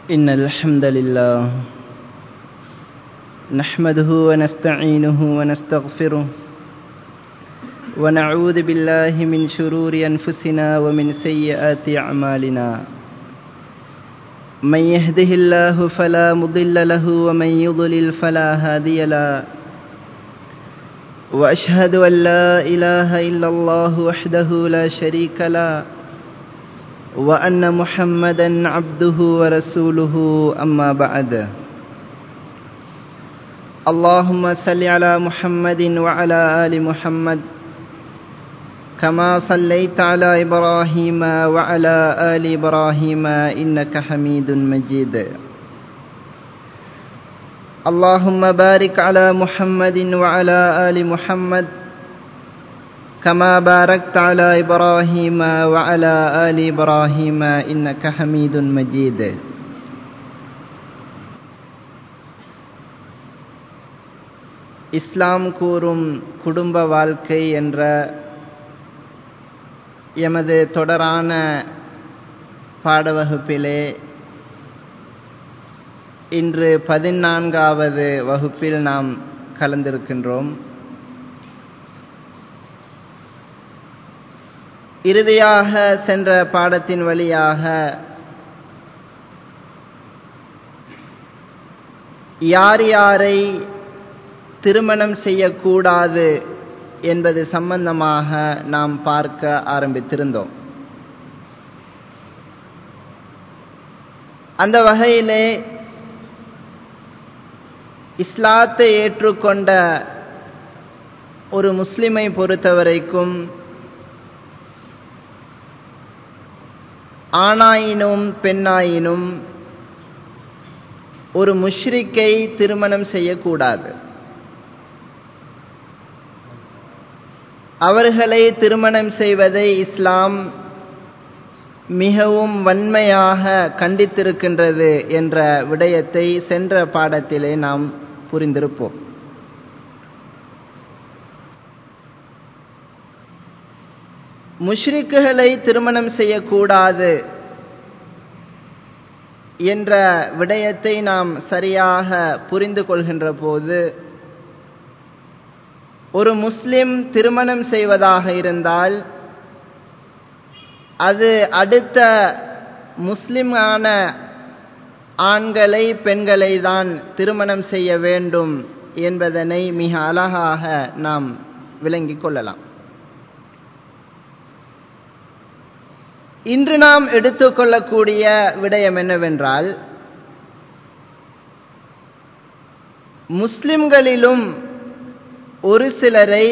إن الحمد لله نحمده ونستعينه ونستغفره ونعوذ بالله من شرور أنفسنا ومن سيئات أعمالنا من يهده الله فلا مضل له ومن يضلل فلا هادي له وأشهد أن لا إله إلا الله وحده لا شريك له وأن محمدا عبده ورسوله أما بعد اللهم صل على محمد وعلى آل محمد كما صليت على إبراهيم وعلى آل إبراهيم إنك حميد مجيد اللهم بارك على محمد وعلى آل محمد كما باركت على إبراهيم وعلى آل إبراهيم إنك حميد مجيد இஸ்லாம் கூறும் குடும்ப வாழ்க்கை என்ற எமது தொடரான பாடவகுப்பிலே இன்று பதினான்காவது வகுப்பில் நாம் கலந்திருக்கின்றோம் இறுதியாக சென்ற பாடத்தின் வழியாக யார் யாரை திருமணம் செய்யக்கூடாது என்பது சம்பந்தமாக நாம் பார்க்க ஆரம்பித்திருந்தோம் அந்த வகையிலே இஸ்லாத்தை ஏற்றுக்கொண்ட ஒரு முஸ்லிமை பொறுத்தவரைக்கும் ஆணாயினும் பெண்ணாயினும் ஒரு முஷ்ரிக்கை திருமணம் செய்யக்கூடாது அவர்களை திருமணம் செய்வதை இஸ்லாம் மிகவும் வன்மையாக கண்டித்திருக்கின்றது என்ற விடயத்தை சென்ற பாடத்திலே நாம் புரிந்திருப்போம் முஷ்ரிக்குகளை திருமணம் செய்யக்கூடாது என்ற விடயத்தை நாம் சரியாக புரிந்து கொள்கின்ற போது ஒரு முஸ்லிம் திருமணம் செய்வதாக இருந்தால் அது அடுத்த முஸ்லிமான ஆண்களை பெண்களை தான் திருமணம் செய்ய வேண்டும் என்பதனை மிக அழகாக நாம் விளங்கிக் கொள்ளலாம் இன்று நாம் எடுத்துக்கொள்ளக்கூடிய விடயம் என்னவென்றால் முஸ்லிம்களிலும் ஒரு சிலரை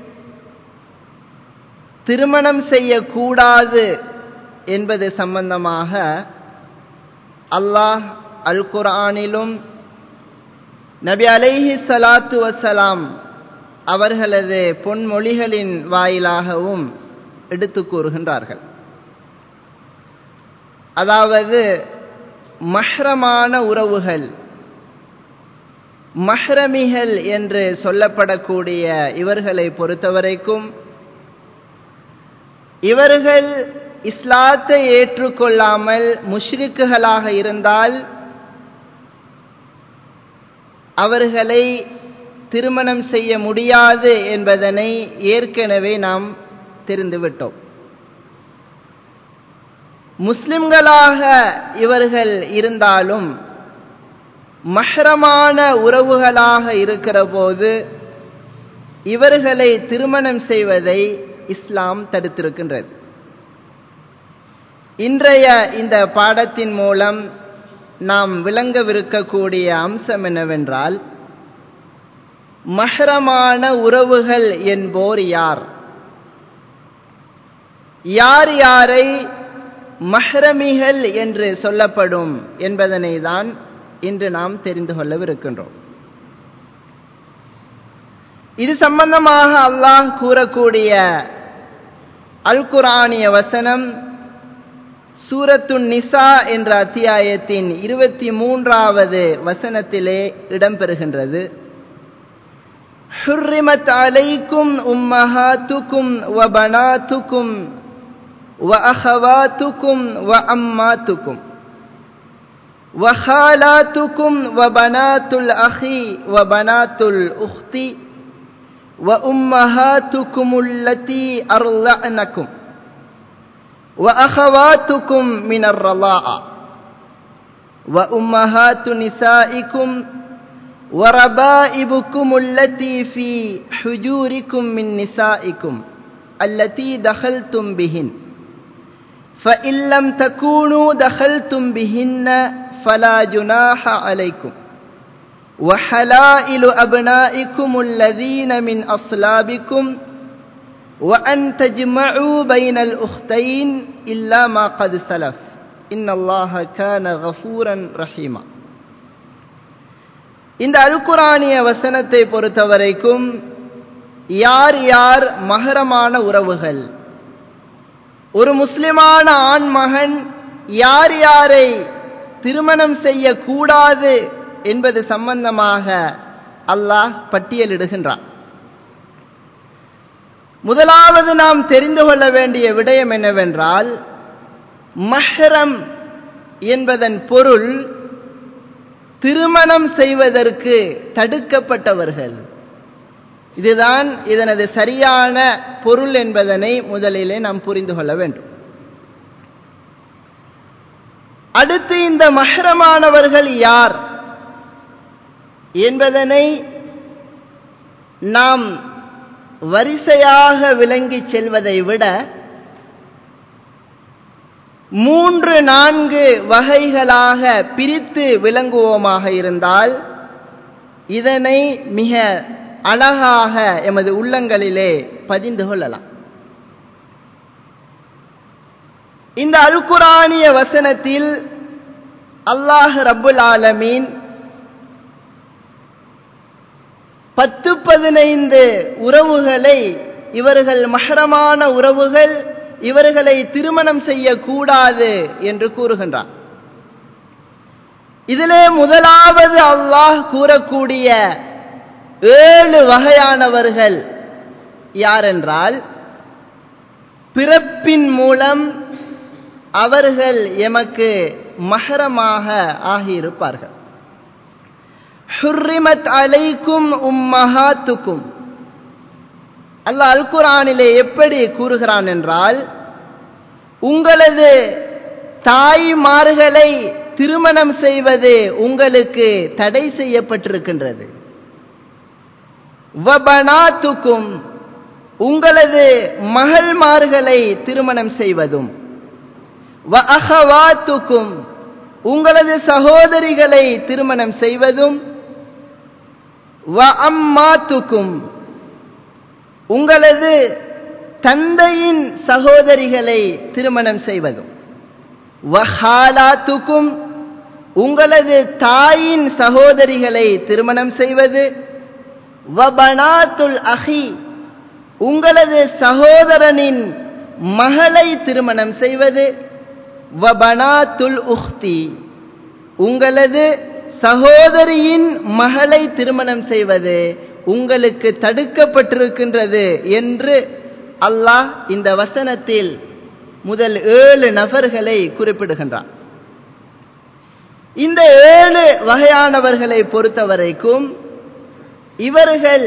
திருமணம் செய்யக்கூடாது என்பது சம்பந்தமாக அல்லாஹ் அல் குரானிலும் நபி அலைஹி சலாத்து வசலாம் அவர்களது பொன்மொழிகளின் வாயிலாகவும் எடுத்து கூறுகின்றார்கள் அதாவது மஹ்ரமான உறவுகள் மஹ்ரமிகள் என்று சொல்லப்படக்கூடிய இவர்களை பொறுத்தவரைக்கும் இவர்கள் இஸ்லாத்தை ஏற்றுக்கொள்ளாமல் முஷ்ரிக்குகளாக இருந்தால் அவர்களை திருமணம் செய்ய முடியாது என்பதனை ஏற்கனவே நாம் தெரிந்துவிட்டோம் முஸ்லிம்களாக இவர்கள் இருந்தாலும் மஹ்ரமான உறவுகளாக இருக்கிற போது இவர்களை திருமணம் செய்வதை இஸ்லாம் தடுத்திருக்கின்றது இன்றைய இந்த பாடத்தின் மூலம் நாம் விளங்கவிருக்கக்கூடிய அம்சம் என்னவென்றால் மஹ்ரமான உறவுகள் என்போர் யார் யார் யாரை மஹ்ரமிகள் என்று சொல்லப்படும் என்பதனை தான் இன்று நாம் தெரிந்து கொள்ளவிருக்கின்றோம் இது சம்பந்தமாக அல்லாஹ் கூறக்கூடிய அல் குரானிய வசனம் சூரத்து நிசா என்ற அத்தியாயத்தின் இருபத்தி மூன்றாவது வசனத்திலே இடம்பெறுகின்றது حرمت عليكم أمهاتكم وبناتكم وأخواتكم وأماتكم وخالاتكم وبنات الأخ وبنات الأخت وأمهاتكم التي أرضعنكم وأخواتكم من الرضاعة وأمهات نسائكم وربائبكم التي في حجوركم من نسائكم التي دخلتم بهن فإن لم تكونوا دخلتم بهن فلا جناح عليكم وحلائل أبنائكم الذين من أصلابكم وأن تجمعوا بين الأختين إلا ما قد سلف إن الله كان غفورا رحيما இந்த அல்குரானிய வசனத்தை பொறுத்தவரைக்கும் யார் யார் மகரமான உறவுகள் ஒரு முஸ்லிமான ஆண் மகன் யார் யாரை திருமணம் செய்யக்கூடாது என்பது சம்பந்தமாக அல்லாஹ் பட்டியலிடுகின்றான் முதலாவது நாம் தெரிந்து கொள்ள வேண்டிய விடயம் என்னவென்றால் மஹரம் என்பதன் பொருள் திருமணம் செய்வதற்கு தடுக்கப்பட்டவர்கள் இதுதான் இதனது சரியான பொருள் என்பதனை முதலிலே நாம் புரிந்து கொள்ள வேண்டும் அடுத்து இந்த மஹரமானவர்கள் யார் என்பதனை நாம் வரிசையாக விளங்கி செல்வதை விட மூன்று நான்கு வகைகளாக பிரித்து விளங்குவோமாக இருந்தால் இதனை மிக அழகாக எமது உள்ளங்களிலே பதிந்து கொள்ளலாம் இந்த அல்குரானிய வசனத்தில் அல்லாஹ் ரப்புல் ஆலமீன் பத்து பதினைந்து உறவுகளை இவர்கள் மஹரமான உறவுகள் இவர்களை திருமணம் செய்யக்கூடாது என்று கூறுகின்றான் இதிலே முதலாவது அல்லாஹ் கூறக்கூடிய ஏழு வகையானவர்கள் யாரென்றால் பிறப்பின் மூலம் அவர்கள் எமக்கு மகரமாக ஆகியிருப்பார்கள் ஹுர்ரிமத் அலைக்கும் உம்மஹாத்துக்கும் அல்லாஹ் அல் குரானிலே எப்படி கூறுகிறான் என்றால் உங்களது தாய்மார்களை திருமணம் செய்வது உங்களுக்கு தடை செய்யப்பட்டிருக்கின்றது வபனாத்துக்கும் உங்களது மகள்மார்களை திருமணம் செய்வதும் வ அகவாத்துக்கும் உங்களது சகோதரிகளை திருமணம் செய்வதும் வ அம்மாத்துக்கும் உங்களது தந்தையின் சகோதரிகளை திருமணம் செய்வதும் வஹாலாத்துக்கும் உங்களது தாயின் சகோதரிகளை திருமணம் செய்வது வபனாத்துல் அஹி உங்களது சகோதரனின் மகளை திருமணம் செய்வது வபனாத்துல் உஹ்தி உங்களது சகோதரியின் மகளை திருமணம் செய்வது உங்களுக்கு தடுக்கப்பட்டிருக்கின்றது என்று அல்லாஹ் இந்த வசனத்தில் முதல் ஏழு நபர்களை குறிப்பிடுகின்றான் இந்த ஏழு வகையானவர்களை பொறுத்தவரைக்கும் இவர்கள்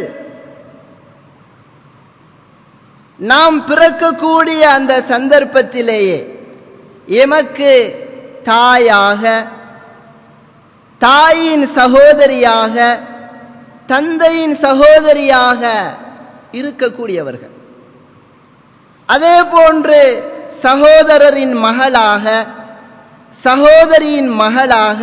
நாம் பிறக்கக்கூடிய அந்த சந்தர்ப்பத்திலேயே எமக்கு தாயாக தாயின் சகோதரியாக தந்தையின் சகோதரியாக இருக்கக்கூடியவர்கள் அதே போன்று சகோதரரின் மகளாக சகோதரியின் மகளாக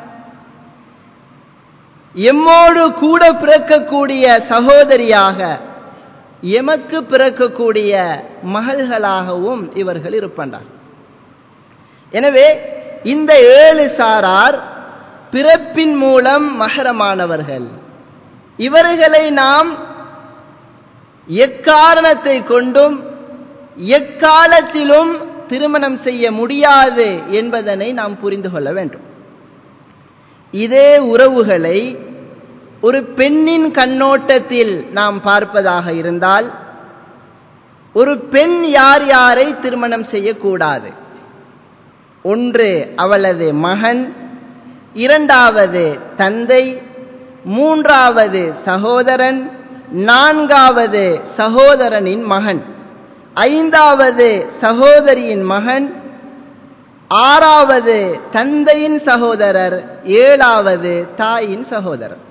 எம்மோடு கூட பிறக்கக்கூடிய சகோதரியாக எமக்கு பிறக்கக்கூடிய மகள்களாகவும் இவர்கள் இருப்பார்கள் எனவே இந்த ஏழு சாரார் பிறப்பின் மூலம் மகரமானவர்கள் இவர்களை நாம் எக்காரணத்தை கொண்டும் எக்காலத்திலும் திருமணம் செய்ய முடியாது என்பதனை நாம் புரிந்து கொள்ள வேண்டும் இதே உறவுகளை ஒரு பெண்ணின் கண்ணோட்டத்தில் நாம் பார்ப்பதாக இருந்தால் ஒரு பெண் யார் யாரை திருமணம் செய்யக்கூடாது ஒன்று அவளது மகன் இரண்டாவது தந்தை மூன்றாவது சகோதரன் நான்காவது சகோதரனின் மகன் ஐந்தாவது சகோதரியின் மகன் ஆறாவது தந்தையின் சகோதரர் ஏழாவது தாயின் சகோதரர்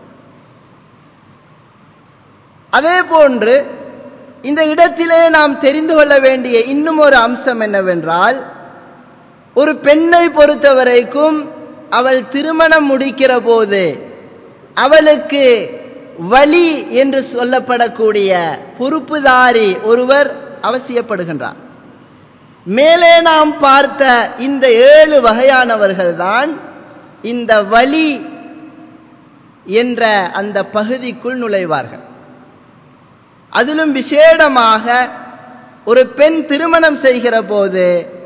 அதே போன்று இந்த இடத்திலே நாம் தெரிந்து கொள்ள வேண்டிய இன்னும் ஒரு அம்சம் என்னவென்றால் ஒரு பெண்ணை பொறுத்தவரைக்கும் அவள் திருமணம் முடிக்கிற போது அவளுக்கு வழி என்று சொல்லப்படக்கூடிய பொறுப்புதாரி ஒருவர் அவசியப்படுகின்றார் மேலே நாம் பார்த்த இந்த ஏழு வகையானவர்கள்தான் இந்த வழி என்ற அந்த பகுதிக்குள் நுழைவார்கள் அதிலும் விசேடமாக ஒரு பெண் திருமணம் செய்கிற போது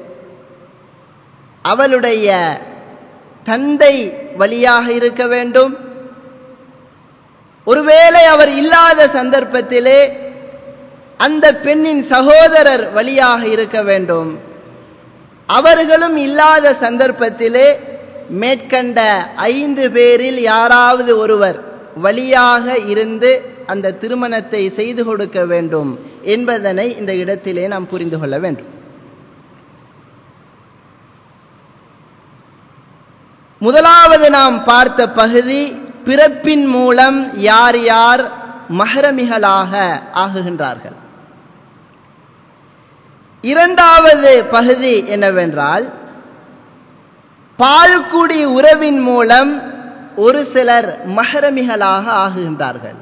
அவளுடைய தந்தை வழியாக இருக்க வேண்டும் ஒருவேளை அவர் இல்லாத சந்தர்ப்பத்திலே அந்த பெண்ணின் சகோதரர் வழியாக இருக்க வேண்டும் அவர்களும் இல்லாத சந்தர்ப்பத்திலே மேற்கண்ட ஐந்து பேரில் யாராவது ஒருவர் வழியாக இருந்து அந்த திருமணத்தை செய்து கொடுக்க வேண்டும் என்பதனை இந்த இடத்திலே நாம் புரிந்து கொள்ள வேண்டும் முதலாவது நாம் பார்த்த பகுதி பிறப்பின் மூலம் யார் யார் மகரமிகளாக ஆகுகின்றார்கள் இரண்டாவது பகுதி என்னவென்றால் பால்குடி உறவின் மூலம் ஒரு சிலர் மகரமிகளாக ஆகுகின்றார்கள்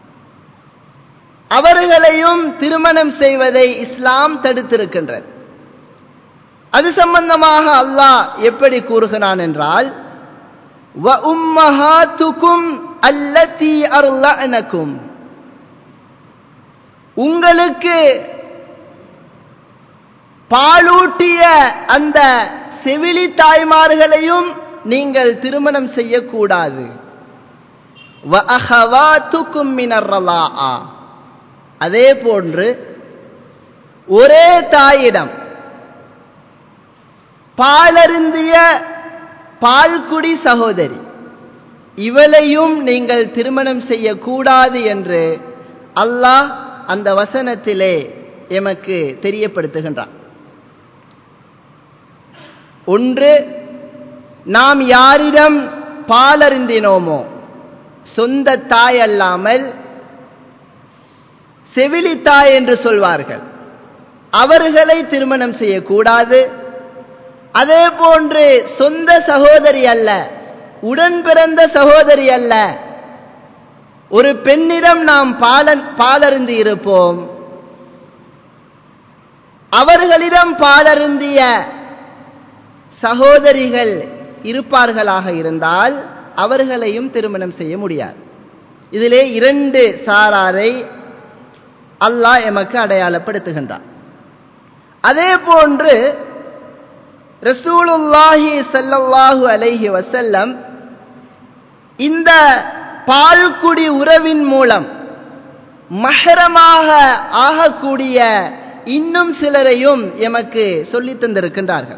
அவர்களையும் திருமணம் செய்வதை இஸ்லாம் தடுத்திருக்கின்றது அது சம்பந்தமாக அல்லாஹ் எப்படி கூறுகிறான் என்றால் உம்மஹாத்துக்கும் அல்லத்தி அருளனக்கும் உங்களுக்கு பாலூட்டிய அந்த செவிலி தாய்மார்களையும் நீங்கள் திருமணம் செய்யக்கூடாது அதே போன்று ஒரே தாயிடம் பாலருந்திய பால்குடி சகோதரி இவளையும் நீங்கள் திருமணம் செய்யக்கூடாது என்று அல்லாஹ் அந்த வசனத்திலே எமக்கு தெரியப்படுத்துகின்றான் ஒன்று நாம் யாரிடம் பாலருந்தினோமோ சொந்த தாய் அல்லாமல் செவிலி தாய் என்று சொல்வார்கள் அவர்களை திருமணம் செய்யக்கூடாது அதே போன்று சொந்த சகோதரி அல்ல உடன் பிறந்த சகோதரி அல்ல ஒரு பெண்ணிடம் நாம் பாலன் பாலருந்தி இருப்போம் அவர்களிடம் பாலருந்திய சகோதரிகள் இருப்பார்களாக இருந்தால் அவர்களையும் திருமணம் செய்ய முடியாது இதிலே இரண்டு சாராரை அல்லாஹ் எமக்கு அடையாளப்படுத்துகின்றான் அதே போன்று ரசூலுல்லாஹி சல்லல்லாஹு அலைஹி வசல்லம் இந்த பால்குடி உறவின் மூலம் மகரமாக ஆகக்கூடிய இன்னும் சிலரையும் எமக்கு சொல்லித் தந்திருக்கின்றார்கள்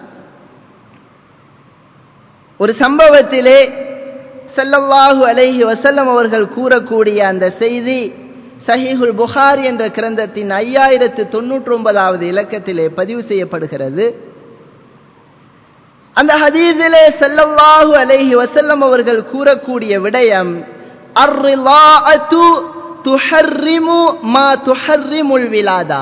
ஒரு சம்பவத்திலே சல்லல்லாஹு அலைஹி வசல்லம் அவர்கள் கூறக்கூடிய அந்த செய்தி சஹீஹுல் புகார் என்ற கிரந்தத்தின் ஐயாயிரத்து தொன்னூற்றி ஒன்பதாவது இலக்கத்திலே பதிவு செய்யப்படுகிறது அந்த ஹதீஸிலே செல்லல்லாஹு அலைஹி வசல்லம் அவர்கள் கூறக்கூடிய விடயம் அர்ரிலாஅத்து துஹர்ரிமு மா துஹர்ரிமுல் விலாதா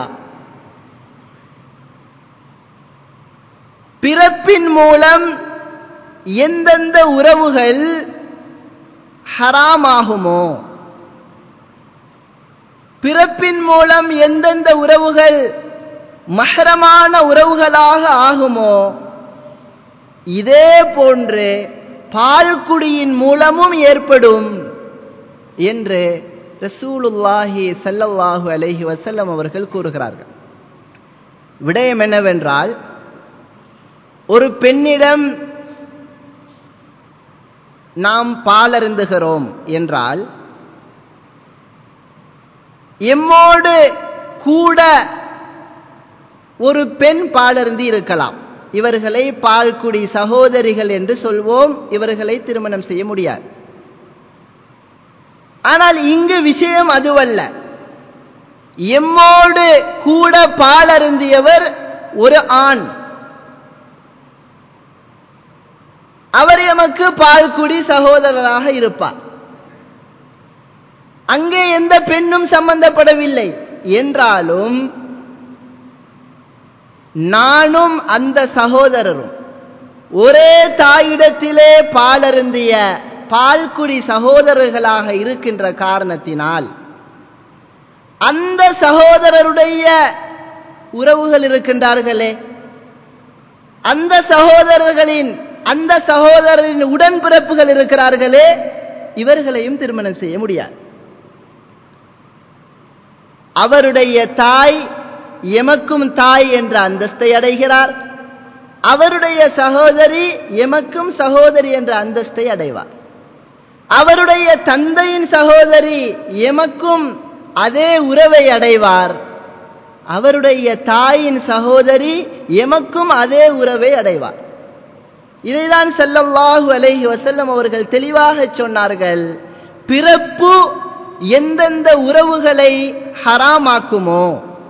பிறப்பின் மூலம் எந்தெந்த உறவுகள் ஹராமாகுமோ பிறப்பின் மூலம் எந்தெந்த உறவுகள் மஹரமான உறவுகளாக ஆகுமோ இதே போன்று பால்குடியின் மூலமும் ஏற்படும் என்று ரசூலுல்லாஹி சல்லல்லாஹு அலைஹி வசல்லம் அவர்கள் கூறுகிறார்கள் விடயம் என்னவென்றால் ஒரு பெண்ணிடம் நாம் பாலருந்துகிறோம் என்றால் எம்மோடு கூட ஒரு பெண் பாலருந்தி இருக்கலாம் இவர்களை பால்குடி சகோதரிகள் என்று சொல்வோம் இவர்களை திருமணம் செய்ய முடியாது ஆனால் இங்கு விஷயம் அதுவல்ல எம்மோடு கூட பால் அருந்தியவர் ஒரு ஆண் அவர் எமக்கு பால்குடி சகோதரராக இருப்பார் அங்கே எந்த பெண்ணும் சம்பந்தப்படவில்லை என்றாலும் நானும் அந்த சகோதரரும் ஒரே தாயிடத்திலே பாலருந்திய பால்குடி சகோதரர்களாக இருக்கின்ற காரணத்தினால் அந்த சகோதரருடைய உறவுகள் இருக்கின்றார்களே அந்த சகோதரர்களின் அந்த சகோதரரின் உடன்பிறப்புகள் இருக்கிறார்களே இவர்களையும் திருமணம் செய்ய முடியாது அவருடைய தாய் எமக்கும் தாய் என்ற அந்தஸ்தை அடைகிறார் அவருடைய சகோதரி எமக்கும் சகோதரி என்ற அந்தஸ்தை அடைவார் அவருடைய தந்தையின் சகோதரி எமக்கும் அதே உறவை அடைவார் அவருடைய தாயின் சகோதரி எமக்கும் அதே உறவை அடைவார் இதைதான் செல்லல்லாஹு அலைஹி வசல்லம் அவர்கள் தெளிவாக சொன்னார்கள் பிறப்பு எந்தெந்த உறவுகளை ஹராமாக்குமோ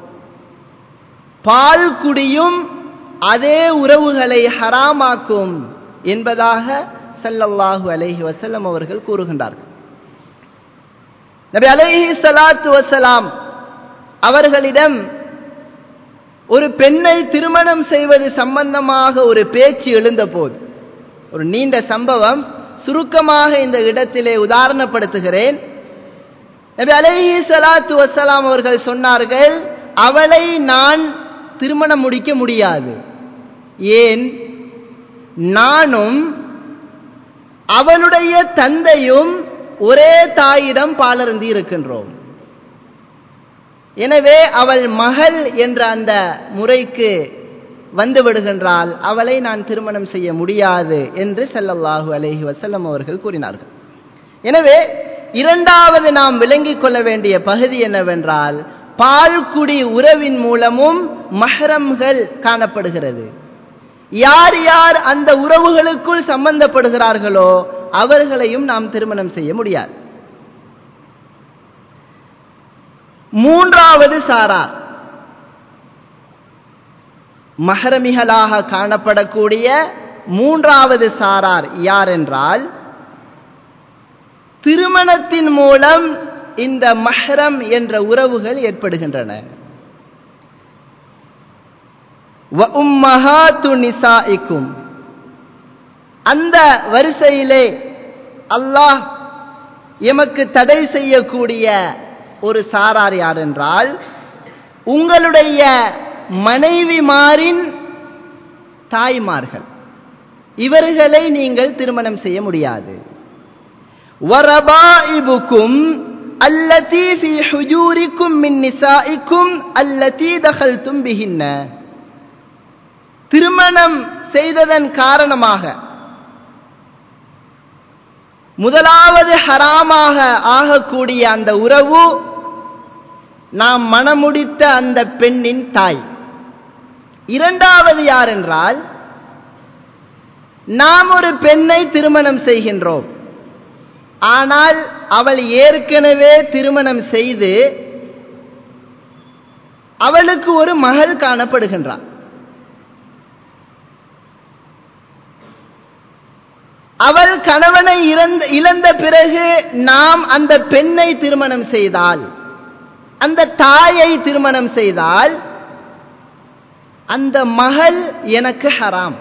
பால் குடியும் அதே உறவுகளை ஹராமாக்கும் என்பதாக சல்லல்லாஹு அலைஹி வசல்லம் அவர்கள் கூறுகின்றார்கள் நபி அலைஹி சலாத்து வசலாம் அவர்களிடம் ஒரு பெண்ணை திருமணம் செய்வது சம்பந்தமாக ஒரு பேச்சு எழுந்த போது ஒரு நீண்ட சம்பவம் சுருக்கமாக இந்த இடத்திலே உதாரணப்படுத்துகிறேன் நபி அலைஹி சலாத்து வசலாம் அவர்கள் சொன்னார்கள் அவளை நான் திருமணம் முடிக்க முடியாது ஏன் நானும் அவளுடைய தந்தையும் ஒரே தாயிடம் பாலருந்தி இருக்கின்றோம் எனவே அவள் மகள் என்ற அந்த முறைக்கு வந்து விடுகின்றால் அவளை நான் திருமணம் செய்ய முடியாது என்று செல்லல்லாஹு அலைஹி வசல்லம் அவர்கள் கூறினார்கள் எனவே இரண்டாவது நாம் விளங்கிக் கொள்ள வேண்டிய பகுதி என்னவென்றால் பால்குடி உறவின் மூலமும் மஹரம்கள் காணப்படுகிறது யார் யார் அந்த உறவுகளுக்குள் சம்பந்தப்படுகிறார்களோ அவர்களையும் நாம் திருமணம் செய்ய முடியாது மூன்றாவது சாரார் மஹரமிகளாக காணப்படக்கூடிய மூன்றாவது சாரார் யார் என்றால் திருமணத்தின் மூலம் இந்த மஹரம் என்ற உறவுகள் ஏற்படுகின்றன நிசாஇக்கும் அந்த வரிசையிலே அல்லாஹ் எமக்கு தடை செய்யக்கூடிய ஒரு சாரார் யார் என்றால் உங்களுடைய மனைவிமாரின் தாய்மார்கள் இவர்களை நீங்கள் திருமணம் செய்ய முடியாது வரபாயிபுக்கும் அல்லதி ஃபி ஹுஜூரிக்கும் மின் நிசாஇக்கும் அல்லதி தகல்தும் பிஹின்ன திருமணம் செய்ததன் காரணமாக முதலாவது ஹராமாக ஆகக்கூடிய அந்த உறவு நாம் மணமுடித்த அந்த பெண்ணின் தாய் இரண்டாவது யார் என்றால் நாம் ஒரு பெண்ணை திருமணம் செய்கின்றோம் ஆனால் அவள் ஏற்கனவே திருமணம் செய்து அவளுக்கு ஒரு மகள் காணப்படுகின்றார் அவள் கணவனை இறந்த இழந்த பிறகு நாம் அந்த பெண்ணை திருமணம் செய்தால் அந்த தாயை திருமணம் செய்தால் அந்த மகள் எனக்கு ஹராம்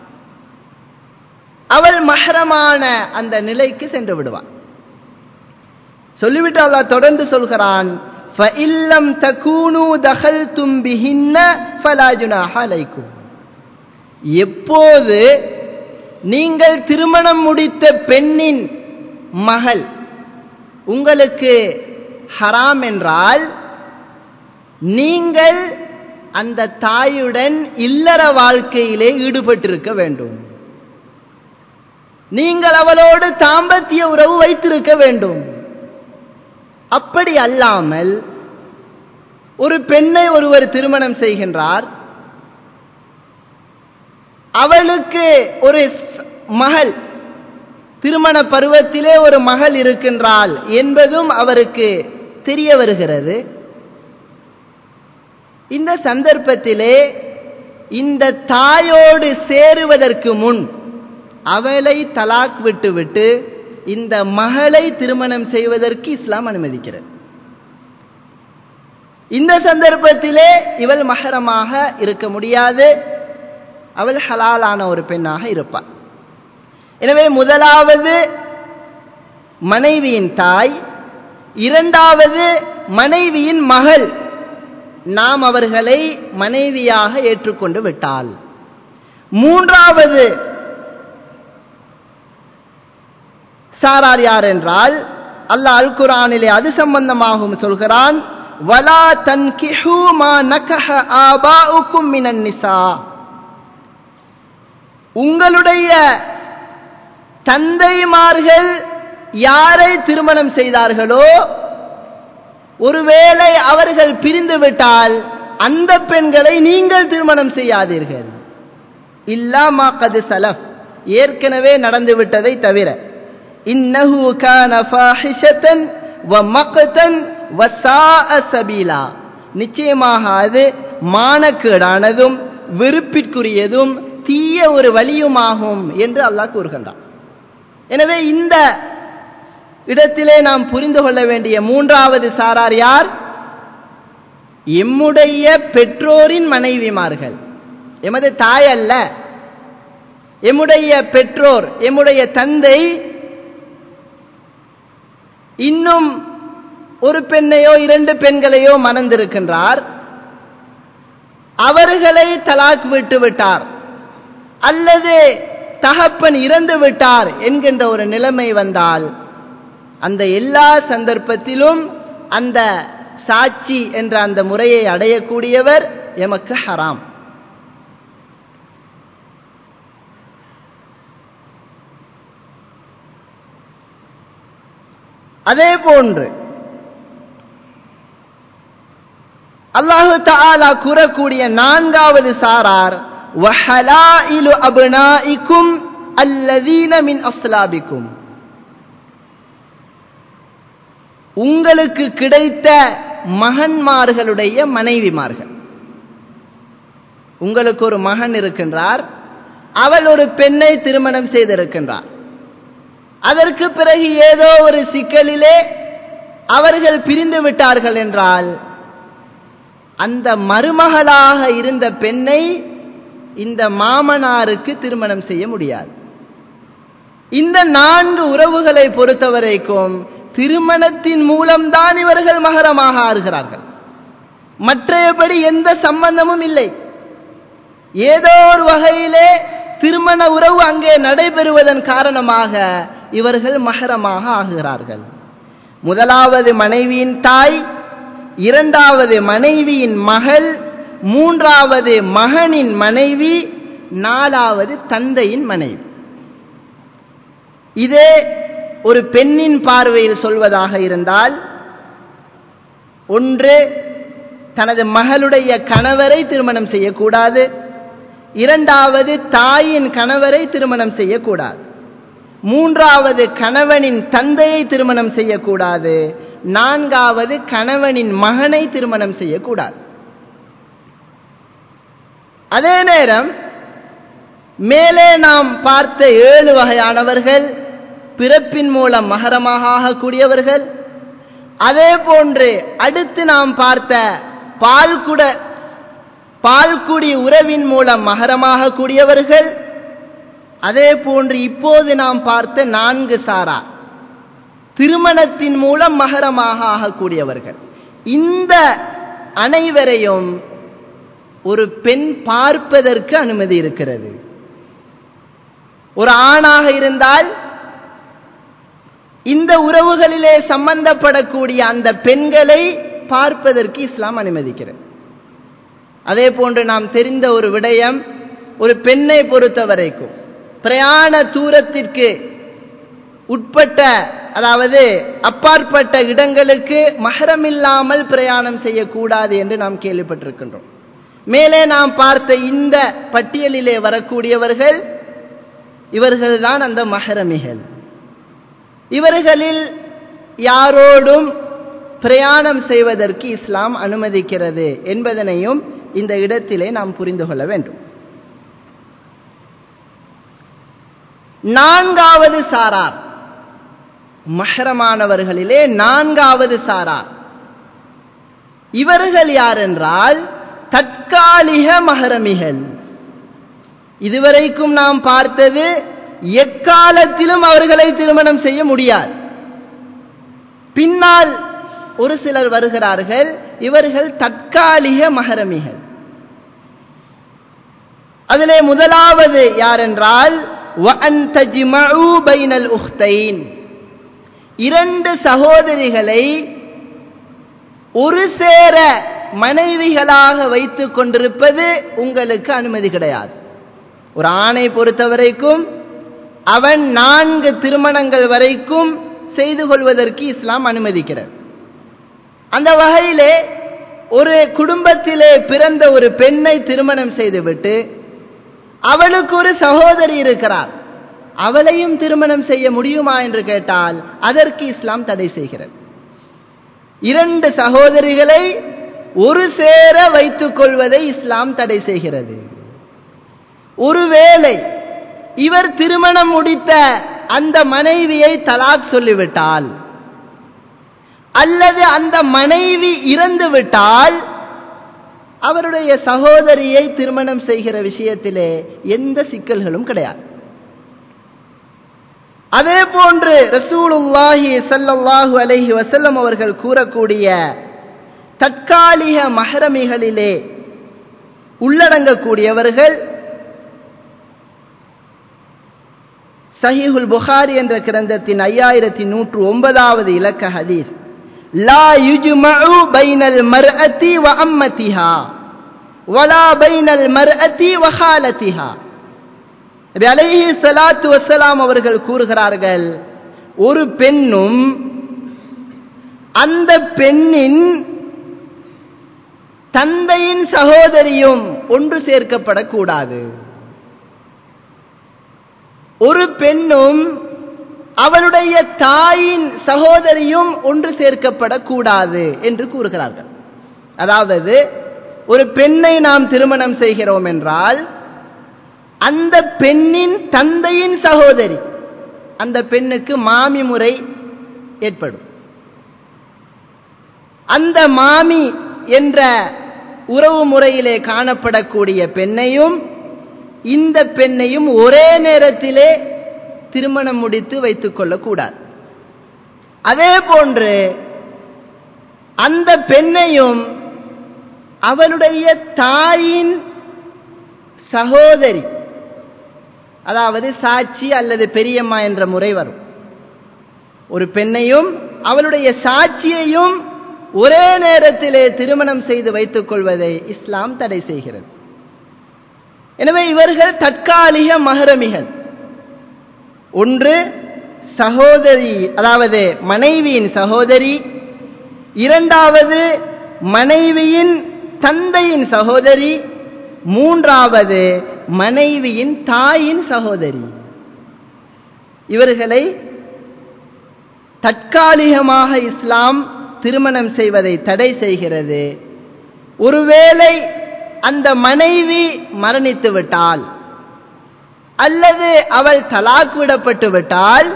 அவள் மஹரமான அந்த நிலைக்கு சென்று விடுவாள் சொல்லிவிட்டு அல்லாஹ் தொடர்ந்து சொல்கிறான் ஃபஇல்லம் தகூனு தகல்தும் பிஹின்ன ஃபலா ஜுனாஹ அலைக்கும் எப்போது நீங்கள் திருமணம் முடித்த பெண்ணின் மகள் உங்களுக்கு ஹராம் என்றால் நீங்கள் அந்த தாயுடன் இல்லற வாழ்க்கையிலே ஈடுபட்டிருக்க வேண்டும் நீங்கள் அவளோடு தாம்பத்திய உறவு வைத்திருக்க வேண்டும் அப்படி அல்லாமல் ஒரு பெண்ணை ஒருவர் திருமணம் செய்கின்றார் அவளுக்கு ஒரு ஸ்- மகள் திருமண பருவத்திலே ஒரு மகள் இருக்கின்றாள் என்பதும் அவருக்கு தெரிய வருகிறது இந்த சந்தர்ப்பத்திலே இந்த தாயோடு சேருவதற்கு முன் அவளை தலாக் விட்டுவிட்டு இந்த மகளை திருமணம் செய்வதற்கு இஸ்லாம் அனுமதிக்கிறது இந்த சந்தர்ப்பத்திலே இவள் மகரமாக இருக்க முடியாது அவள் ஹலாலான ஒரு பெண்ணாக இருப்பாள் எனவே முதலாவது மனைவியின் தாய் இரண்டாவது மனைவியின் மகள் நாம் அவர்களை மனைவியாக ஏற்றுக்கொண்டு விட்டால் மூன்றாவது சாரார் யார் என்றால் அல்லாஹ் அல் குரானிலே அது சம்பந்தமாகவும் சொல்கிறான் வலா தன்கிஹு மா நகஹ ஆபாஉக்கும் மினன் நிசா உங்களுடைய தந்தைமார்கள் யாரை திருமணம் செய்தார்களோ ஒருவேளை அவர்கள் பிரிந்து விட்டால் அந்த பெண்களை நீங்கள் திருமணம் செய்யாதீர்கள் இல்லாமா கது சலஃப் ஏற்கனவே நடந்து விட்டதை தவிர இன்னஹு கான ஃபாஹிஷத்தன் வ மக்தன் வ சாஅ சபீலா நிச்சயமாக அது மானக்கேடானதும் வெறுப்பிற்குரியதும் தீய ஒரு வழியுமாகும் என்று அல்லாஹ் கூறுகின்றான் எனவே இந்த இடத்திலே நாம் புரிந்து கொள்ள வேண்டிய மூன்றாவது சாரார் யார் எம்முடைய பெற்றோரின் மனைவிமார்கள் எமது தாய் அல்ல எம்முடைய பெற்றோர் எம்முடைய தந்தை இன்னும் ஒரு பெண்ணையோ இரண்டு பெண்களையோ மணந்திருக்கின்றார் அவர்களை தலாக் விட்டு விட்டார் அல்லது தகப்பன் இறந்து விட்டார் என்கின்ற ஒரு நிலைமை வந்தால் அந்த எல்லா சந்தர்ப்பத்திலும் அந்த சாட்சி என்ற அந்த முறையை அடையக்கூடியவர் எமக்கு ஹராம் அதே போன்று அல்லாஹு தஆலா கூறக்கூடிய நான்காவது சாரார் வஹலாயிலு அப்னாஇக்கும் அல்லதீன மின் அஸ்லாபிக்கும் உங்களுக்கு கிடைத்த மகன்மார்களுடைய மனைவிமார்கள் உங்களுக்கு ஒரு மகன் இருக்கின்றார் அவள் ஒரு பெண்ணை திருமணம் செய்திருக்கின்றார் அதற்கு பிறகு ஏதோ ஒரு சிக்கலிலே அவர்கள் பிரிந்து விட்டார்கள் என்றால் அந்த மருமகளாக இருந்த பெண்ணை இந்த மாமனாருக்கு திருமணம் செய்ய முடியாது இந்த நான்கு உறவுகளை பொறுத்தவரைக்கும் திருமணத்தின் மூலம்தான் இவர்கள் மகரமாக ஆறுகிறார்கள் மற்றையபடி எந்த சம்பந்தமும் இல்லை ஏதோ ஒரு வகையிலே திருமண உறவு அங்கே நடைபெறுவதன் காரணமாக இவர்கள் மகரமாக ஆகுகிறார்கள் முதலாவது மனைவியின் தாய் இரண்டாவது மனைவியின் மகள் மூன்றாவது மகனின் மனைவி நாலாவது தந்தையின் மனைவி இதே ஒரு பெண்ணின் பார்வையில் சொல்வதாக இருந்தால் ஒன்று தனது மகளுடைய கணவரை திருமணம் செய்யக்கூடாது இரண்டாவது தாயின் கணவரை திருமணம் செய்யக்கூடாது மூன்றாவது கணவனின் தந்தையை திருமணம் செய்யக்கூடாது நான்காவது கணவனின் மகனை திருமணம் செய்யக்கூடாது அதே நேரம் மேலே நாம் பார்த்த ஏழு வகையானவர்கள் பிறப்பின் மூலம் மகரமாக ஆகக்கூடியவர்கள் அதே போன்று அடுத்து நாம் பார்த்த பால்குட பால்குடி உறவின் மூலம் மகரமாக கூடியவர்கள் அதே போன்று இப்போது நாம் பார்த்த நான்கு சாரா திருமணத்தின் மூலம் மகரமாக ஆகக்கூடியவர்கள் இந்த அனைவரையும் ஒரு பெண் பார்ப்பதற்கு அனுமதி இருக்கிறது ஒரு ஆணாக இருந்தால் இந்த உறவுகளிலே சம்பந்தப்படக்கூடிய அந்த பெண்களை பார்ப்பதற்கு இஸ்லாம் அனுமதிக்கிறது அதே போன்று நாம் தெரிந்த ஒரு விடயம் ஒரு பெண்ணை பொறுத்த வரைக்கும் பிரயாண தூரத்திற்கு உட்பட்ட அதாவது அப்பாற்பட்ட இடங்களுக்கு மகரமில்லாமல் பிரயாணம் செய்யக்கூடாது என்று நாம் கேள்விப்பட்டிருக்கின்றோம் மேலே நாம் பார்த்த இந்த பட்டியலிலே வரக்கூடியவர்கள் இவர்கள்தான் அந்த மஹரமிகள் இவர்களில் யாரோடும் பிரயாணம் செய்வதற்கு இஸ்லாம் அனுமதிக்கிறது என்பதனையும் இந்த இடத்திலே நாம் புரிந்து கொள்ள வேண்டும் நான்காவது சாரார் மஹரமானவர்களிலே நான்காவது சாரார் இவர்கள் யார் என்றால் தற்காலிக மஹரமிகள் இதுவரைக்கும் நாம் பார்த்தது எக்காலத்திலும் அவர்களை திருமணம் செய்ய முடியாது பின்னால் ஒரு சிலர் வருகிறார்கள் இவர்கள் தற்காலிக மகரமிகள் அதிலே முதலாவது யாரென்றால் இரண்டு சகோதரிகளை ஒரு சேர மனைவிகளாக வைத்துக் கொண்டிருப்பது உங்களுக்கு அனுமதி கிடையாது ஒரு ஆணை பொறுத்தவரைக்கும் அவன் நான்கு திருமணங்கள் வரைக்கும் செய்து கொள்வதற்கு இஸ்லாம் அனுமதிக்கிறது அந்த வகையிலே ஒரு குடும்பத்திலே பிறந்த ஒரு பெண்ணை திருமணம் செய்துவிட்டு அவளுக்கு ஒரு சகோதரி இருக்கிறார் அவளையும் திருமணம் செய்ய முடியுமா என்று கேட்டால் அதற்கு இஸ்லாம் தடை செய்கிறது இரண்டு சகோதரிகளை ஒரு சேர வைத்துக் கொள்வதை இஸ்லாம் தடை செய்கிறது ஒருவேளை இவர் திருமணம் முடித்த அந்த மனைவியை தலாக் சொல்லிவிட்டால் அல்லது அந்த மனைவி இறந்து விட்டால் அவருடைய சகோதரியை திருமணம் செய்கிற விஷயத்திலே எந்த சிக்கல்களும் கிடையாது அதே போன்று ரசூலுல்லாஹி சல்லல்லாஹு அலைஹி வசல்லம் அவர்கள் கூறக்கூடிய தற்காலிக மஹரமிகளிலே உள்ளடங்கக்கூடியவர்கள் சஹிஹுல் புகாரி என்ற கிரந்தத்தின் ஐயாயிரத்தி நூற்று ஒன்பதாவது இலக்க ஹதீஸ் லா யுஜ்மஉ பைனல் மர்அதி வ அம்மதிஹா வலா பைனல் மர்அதி வ ஹாலதிஹா நபி அலைஹி ஸலாத்து வஸ்ஸலாம் அவர்கள் கூறுகிறார்கள் ஒரு பெண்ணும் அந்த பெண்ணின் தந்தையின் சகோதரியும் ஒன்று சேர்க்கப்படக்கூடாது ஒரு பெண்ணும் அவளுடைய தாயின் சகோதரியும் ஒன்று சேர்க்கப்படக்கூடாது என்று கூறுகிறார்கள் அதாவது ஒரு பெண்ணை நாம் திருமணம் செய்கிறோம் என்றால் அந்த பெண்ணின் தந்தையின் சகோதரி அந்த பெண்ணுக்கு மாமி முறை ஏற்படும் அந்த மாமி என்ற உறவு முறையிலே காணப்படக்கூடிய பெண்ணையும் இந்த பெண்ணையும் ஒரே நேரத்திலே திருமணம் முடித்து வைத்துக் கொள்ளக்கூடாது அதே போன்று அந்த பெண்ணையும் அவளுடைய தாயின் சகோதரி அதாவது சாட்சி அல்லது பெரியம்மா என்ற முறை வரும் ஒரு பெண்ணையும் அவளுடைய சாட்சியையும் ஒரே நேரத்திலே திருமணம் செய்து வைத்துக் கொள்வதை இஸ்லாம் தடை செய்கிறது எனவே இவர்கள் தற்காலிக மகரமிகள் ஒன்று சகோதரி அதாவது மனைவியின் சகோதரி இரண்டாவது மனைவியின் தந்தையின் சகோதரி மூன்றாவது மனைவியின் தாயின் சகோதரி இவர்களை தற்காலிகமாக இஸ்லாம் திருமணம் செய்வதை தடை செய்கிறது ஒருவேளை அந்த மனைவி மரணித்து விட்டால் அல்லது அவள் தலாக் விடப்பட்டு விட்டால்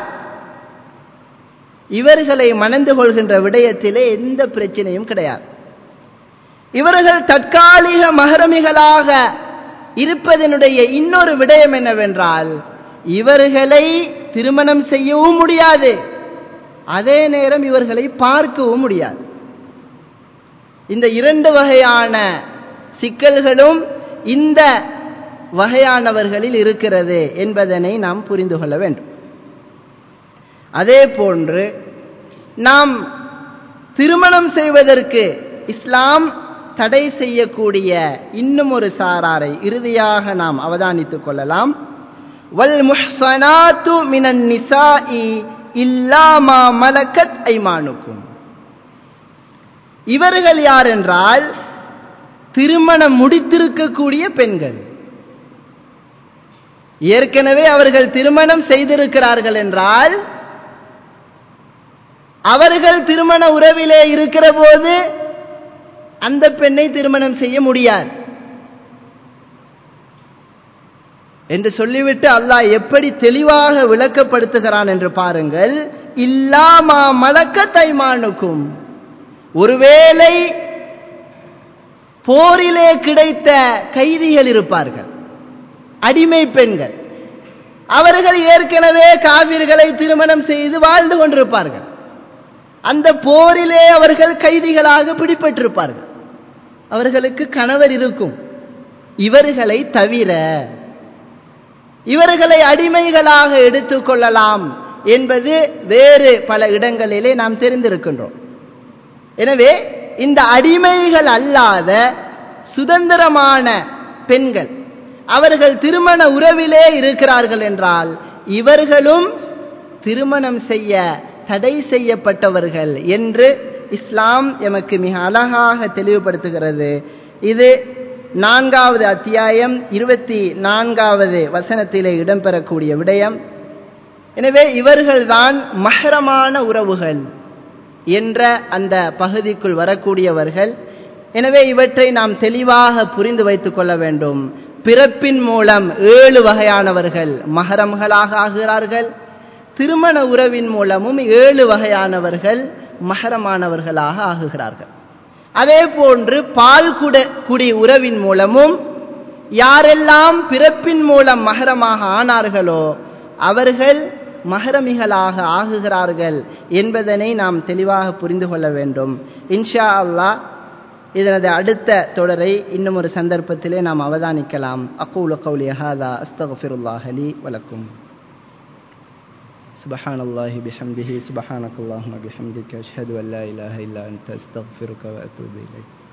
இவர்களை மணந்து கொள்கின்ற விடயத்திலே எந்த பிரச்சனையும் கிடையாது இவர்கள் தற்காலிக மகரமிகளாக இருப்பதனுடைய இன்னொரு விடயம் என்னவென்றால் இவர்களை திருமணம் செய்யவும் முடியாது அதே நேரம் இவர்களை பார்க்கவும் முடியாது இந்த இரண்டு வகையான சிக்கல்களும் இந்த வகையானவர்களில் இருக்கிறது என்பதனை நாம் புரிந்து கொள்ள வேண்டும் அதே போன்று நாம் திருமணம் செய்வதற்கு இஸ்லாம் தடை செய்யக்கூடிய இன்னும் ஒரு சாராரை இறுதியாக நாம் அவதானித்துக் கொள்ளலாம் வல் முஹ்சனாத்து மினன் நிசாஇ இல்லாமா மலக்கத் ஐமானுக்கும் இவர்கள் யார் என்றால் திருமணம் முடித்திருக்கக்கூடிய பெண்கள் ஏற்கனவே அவர்கள் திருமணம் செய்திருக்கிறார்கள் என்றால் அவர்கள் திருமண உறவிலே இருக்கிற போது அந்த பெண்ணை திருமணம் செய்ய முடியாது என்று சொல்லிவிட்டு அல்லாஹ் எப்படி தெளிவாக விளக்கப்படுத்துகிறான் என்று பாருங்கள் இல்லாமா மலக்க தைமானுக்கும் ஒருவேளை போரிலே கிடைத்த கைதிகள் இருப்பார்கள் அடிமை பெண்கள் அவர்கள் ஏற்கனவே காவிர்களை திருமணம் செய்து வாழ்ந்து கொண்டிருப்பார்கள் அந்த போரிலே அவர்கள் கைதிகளாக பிடிபட்டிருப்பார்கள் அவர்களுக்கு கணவர் இருக்கும் இவர்களை தவிர இவர்களை அடிமைகளாக எடுத்துக்கொள்ளலாம் என்பது வேறு பல இடங்களிலே நாம் தெரிந்திருக்கின்றோம் எனவே இந்த அடிமைகள் அல்லாத சுதந்திரமான பெண்கள் அவர்கள் திருமண உறவிலே இருக்கிறார்கள் என்றால் இவர்களும் திருமணம் செய்ய தடை செய்யப்பட்டவர்கள் என்று இஸ்லாம் எமக்கு மிக அழகாக தெளிவுபடுத்துகிறது இது நான்காவது அத்தியாயம் இருபத்தி நான்காவது வசனத்திலே இடம்பெறக்கூடிய விடயம் எனவே இவர்கள்தான் மஹரமான உறவுகள் என்ற அந்த பகுதிக்குள் வரக்கூடியவர்கள் எனவே இவற்றை நாம் தெளிவாக புரிந்து வைத்துக் கொள்ள வேண்டும் பிறப்பின் மூலம் ஏழு வகையானவர்கள் மகரம்களாக ஆகிறார்கள் திருமண உறவின் மூலமும் ஏழு வகையானவர்கள் மகரமானவர்களாக ஆகுகிறார்கள் அதே போன்று பால் குட குடி உறவின் மூலமும் யாரெல்லாம் பிறப்பின் மூலம் மகரமாக ஆனார்களோ அவர்கள் மகரமிகளாக ஆகுகிறார்கள் என்பதனை நாம் தெளிவாக புரிந்து கொள்ள வேண்டும் இன்ஷா அல்லாஹ் இதனது அடுத்த தொடரை இன்னும் ஒரு சந்தர்ப்பத்திலே நாம் அவதானிக்கலாம் அக்கூல கௌலி ஹாதா அஸ்தகஃபிருல்லாஹ் அலி வலக்கும் سبحان الله بحمده سبحانك اللهم بحمدك أشهد أن لا إله إلا أنت أستغفرك وأتوب إليك